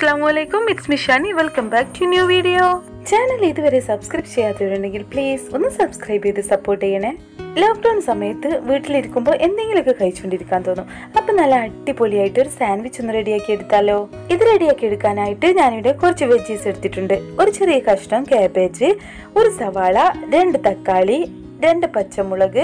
അസ്സാം വലൈക്കും ഇറ്റ്സ് മിഷാനി welcome back to new video channel ഇതുവരെ സബ്സ്ക്രൈബ് ചെയ്യാത്തവരുണ്ടെങ്കിൽ പ്ലീസ് ഒന്ന് സബ്സ്ക്രൈബ് ചെയ്ത് സപ്പോർട്ട് ചെയ്യണേ ലോക്ക്ഡൗൺ സമയത്ത് വീട്ടിലിരിക്കുമ്പോൾ എന്തെങ്കിലുമൊക്കെ കഴിച്ചുകൊണ്ടിരിക്കാൻ തോന്നും അപ്പൊ നല്ല അടിപൊളിയായിട്ട് ഒരു സാൻഡ്വിച്ച് ഒന്ന് റെഡിയാക്കി എടുത്താലോ ഇത് റെഡിയാക്കി എടുക്കാനായിട്ട് ഞാനിവിടെ കുറച്ച് വെജീസ് എടുത്തിട്ടുണ്ട് ഒരു ചെറിയ കഷ്ണം കാബേജ് ഒരു സവാള രണ്ട് തക്കാളി രണ്ട് പച്ചമുളക്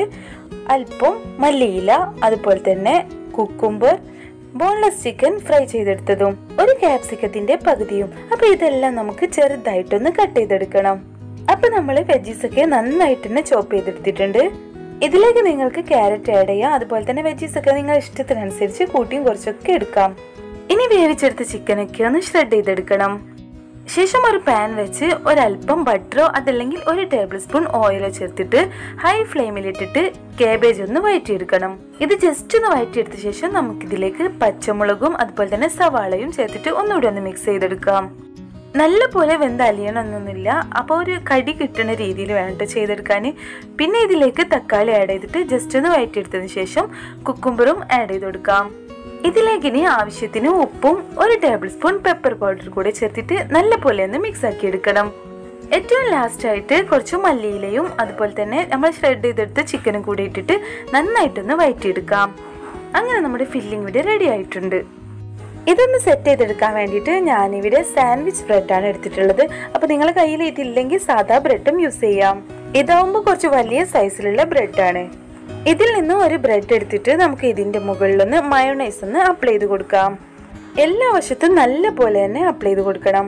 അല്പം മല്ലിയില അതുപോലെ തന്നെ കുക്കുംബർ ബോൺലെസ് ചിക്കൻ ഫ്രൈ ചെയ്തെടുത്തതും ഒരു ക്യാപ്സിക്കത്തിന്റെ പകുതിയും അപ്പൊ ഇതെല്ലാം നമുക്ക് ചെറുതായിട്ടൊന്ന് കട്ട് ചെയ്തെടുക്കണം അപ്പൊ നമ്മൾ വെജീസ് ഒക്കെ നന്നായിട്ട് തന്നെ ചോപ്പ് ചെയ്തെടുത്തിട്ടുണ്ട് ഇതിലേക്ക് നിങ്ങൾക്ക് ക്യാരറ്റ് ആഡ് ചെയ്യാം അതുപോലെ തന്നെ വെജീസ് ഒക്കെ നിങ്ങൾ ഇഷ്ടത്തിനനുസരിച്ച് കൂട്ടിയും കുറച്ചൊക്കെ എടുക്കാം ഇനി വേവിച്ചെടുത്ത ചിക്കനൊക്കെ ഒന്ന് ഷ്രെഡ് ചെയ്തെടുക്കണം ശേഷം ഒരു പാൻ വെച്ച് ഒരല്പം ബട്ടറോ അതല്ലെങ്കിൽ ഒരു ടേബിൾ സ്പൂൺ ഓയിലോ ചേർത്തിട്ട് ഹൈ ഫ്ലെയിമിലിട്ടിട്ട് കാബേജ് ഒന്ന് വഴറ്റിയെടുക്കണം ഇത് ജസ്റ്റ് ഒന്ന് വഴറ്റിയെടുത്ത ശേഷം നമുക്കിതിലേക്ക് പച്ചമുളകും അതുപോലെ തന്നെ സവാളയും ചേർത്തിട്ട് ഒന്നുകൂടി ഒന്ന് മിക്സ് ചെയ്തെടുക്കാം നല്ല പോലെ വെന്ത് അലിയണമെന്നൊന്നുമില്ല അപ്പോൾ ഒരു കടി കിട്ടുന്ന രീതിയിൽ വേണം ചെയ്തെടുക്കാൻ പിന്നെ ഇതിലേക്ക് തക്കാളി ആഡ് ചെയ്തിട്ട് ജസ്റ്റ് ഒന്ന് വഴറ്റിയെടുത്തതിന് ശേഷം കുക്കുംബറും ആഡ് ചെയ്ത് കൊടുക്കാം ഇതിലേക്ക് ഇനി ആവശ്യത്തിന് ഉപ്പും ഒരു ടേബിൾ സ്പൂൺ പെപ്പർ പൗഡർ കൂടെ ചേർത്തിട്ട് നല്ല പോലെ ഒന്ന് മിക്സ് ആക്കി എടുക്കണം ഏറ്റവും ലാസ്റ്റ് ആയിട്ട് കുറച്ച് മല്ലിയിലയും അതുപോലെ തന്നെ നമ്മൾ ഷ്രെഡ് ചെയ്തെടുത്ത ചിക്കനും കൂടി ഇട്ടിട്ട് നന്നായിട്ടൊന്ന് വഴറ്റിയെടുക്കാം അങ്ങനെ നമ്മുടെ ഫില്ലിംഗ് ഇവിടെ റെഡി ആയിട്ടുണ്ട് ഇതൊന്ന് സെറ്റ് ചെയ്തെടുക്കാൻ വേണ്ടിയിട്ട് ഞാനിവിടെ സാൻഡ്വിച്ച് ബ്രെഡാണ് എടുത്തിട്ടുള്ളത് അപ്പോൾ നിങ്ങളുടെ കയ്യിൽ ഇതില്ലെങ്കിൽ സാധാ ബ്രെഡും യൂസ് ചെയ്യാം ഇതാവുമ്പോൾ കുറച്ച് വലിയ സൈസിലുള്ള ബ്രെഡാണ് ഇതിൽ നിന്ന് ഒരു ബ്രെഡ് എടുത്തിട്ട് നമുക്ക് ഇതിന്റെ മുകളിലൊന്ന് മയോണൈസ് ഒന്ന് അപ്ലൈ ചെയ്ത് കൊടുക്കാം എല്ലാ വശത്തും നല്ല പോലെ തന്നെ അപ്ലൈ ചെയ്ത് കൊടുക്കണം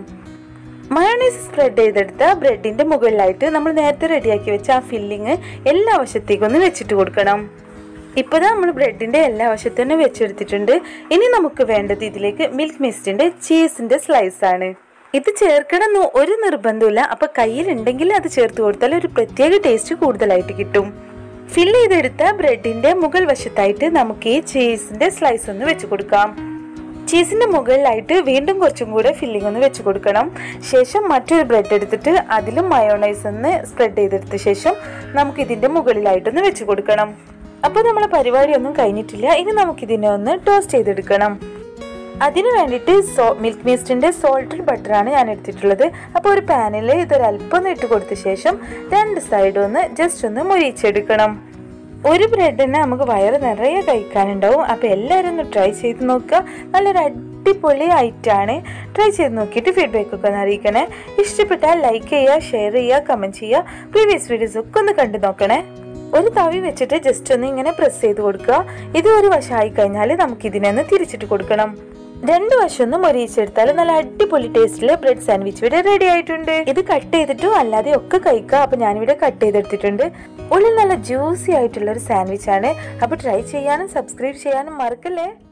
മയോണൈസ് സ്പ്രെഡ് ചെയ്തെടുത്ത ബ്രെഡിന്റെ മുകളിലായിട്ട് നമ്മൾ നേരത്തെ റെഡിയാക്കി വെച്ച ആ ഫില്ലിങ് എല്ലാ വശത്തേക്കും ഒന്ന് വെച്ചിട്ട് കൊടുക്കണം ഇപ്പോൾ നമ്മൾ ബ്രെഡിന്റെ എല്ലാ വശത്തും തന്നെ വെച്ചെടുത്തിട്ടുണ്ട് ഇനി നമുക്ക് വേണ്ടത് ഇതിലേക്ക് മിൽക്ക് മിസ്റ്റിന്റെ ചീസിന്റെ സ്ലൈസ് ആണ് ഇത് ചേർക്കണമെന്ന് ഒരു നിർബന്ധമില്ല അപ്പൊ കയ്യിലുണ്ടെങ്കിൽ അത് ചേർത്ത് കൊടുത്താൽ ഒരു പ്രത്യേക ടേസ്റ്റ് കൂടുതലായിട്ട് കിട്ടും ഫിൽ ചെയ്തെടുത്ത ബ്രെഡിന്റെ മുകൾ വശത്തായിട്ട് നമുക്ക് ഈ ചീസിന്റെ സ്ലൈസ് ഒന്ന് വെച്ച് കൊടുക്കാം ചീസിന്റെ മുകളിലായിട്ട് വീണ്ടും കുറച്ചും കൂടെ ഫില്ലിംഗ് ഒന്ന് വെച്ച് കൊടുക്കണം ശേഷം മറ്റൊരു ബ്രെഡ് എടുത്തിട്ട് അതിലും മയോണൈസ് ഒന്ന് സ്പ്രെഡ് ചെയ്തെടുത്ത ശേഷം നമുക്ക് ഇതിന്റെ മുകളിലായിട്ടൊന്ന് വെച്ച് കൊടുക്കണം അപ്പോൾ നമ്മളെ പരിപാടിയൊന്നും കഴിഞ്ഞിട്ടില്ല ഇനി നമുക്ക് ഇതിനെ ഒന്ന് ടോസ്റ്റ് ചെയ്തെടുക്കണം അതിന് വേണ്ടിയിട്ട് സോ മിൽക്ക് മീസ്റ്റിന്റെ സോൾട്ടഡ് ബട്ടറാണ് ഞാൻ എടുത്തിട്ടുള്ളത് അപ്പോൾ ഒരു പാനിൽ ഇതൊരല്പം ഒന്ന് ഇട്ട് കൊടുത്ത ശേഷം രണ്ട് സൈഡും ഒന്ന് ജസ്റ്റ് ഒന്ന് മൊരിച്ചെടുക്കണം ഒരു ബ്രെഡിനെ നമുക്ക് വയറ് നിറയെ കഴിക്കാനുണ്ടാവും അപ്പോൾ എല്ലാവരും ഒന്ന് ട്രൈ ചെയ്ത് നോക്കുക നല്ലൊരു അടിപൊളി ഐറ്റാണ് ട്രൈ ചെയ്ത് നോക്കിയിട്ട് ഫീഡ്ബാക്ക് ഒക്കെ ഒന്ന് അറിയിക്കണേ ഇഷ്ടപ്പെട്ടാൽ ലൈക്ക് ചെയ്യുക ഷെയർ ചെയ്യുക കമൻറ്റ് ചെയ്യുക പ്രീവിയസ് വീഡിയോസ് ഒക്കെ ഒന്ന് കണ്ടു നോക്കണേ ഒരു തവി വെച്ചിട്ട് ജസ്റ്റ് ഒന്ന് ഇങ്ങനെ പ്രസ് ചെയ്ത് കൊടുക്കുക ഇത് ഒരു വശമായി കഴിഞ്ഞാൽ നമുക്ക് ഇതിനെ ഒന്ന് തിരിച്ചിട്ട് കൊടുക്കണം രണ്ട് വശം ഒന്ന് മൊരിയിച്ചെടുത്താൽ നല്ല അടിപൊളി ടേസ്റ്റില് ബ്രെഡ് സാൻഡ്വിച്ച് ഇവിടെ റെഡി ആയിട്ടുണ്ട് ഇത് കട്ട് ചെയ്തിട്ടും അല്ലാതെ ഒക്കെ കഴിക്കാം അപ്പൊ ഞാനിവിടെ കട്ട് ചെയ്തെടുത്തിട്ടുണ്ട് ഉള്ളിൽ നല്ല ജ്യൂസി ആയിട്ടുള്ള ഒരു സാൻഡ്വിച്ച് ആണ് അപ്പൊ ട്രൈ ചെയ്യാനും സബ്സ്ക്രൈബ് ചെയ്യാനും മറക്കല്ലേ